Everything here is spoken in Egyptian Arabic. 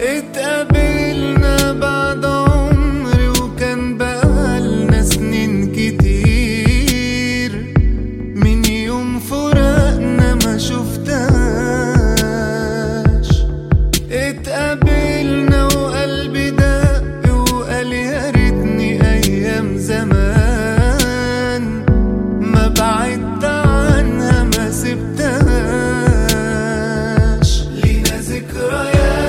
اتقابلنا بعد عمر وكان بقالنا سنين كتير من يوم فراقنا ما شفتهاش اتقابلنا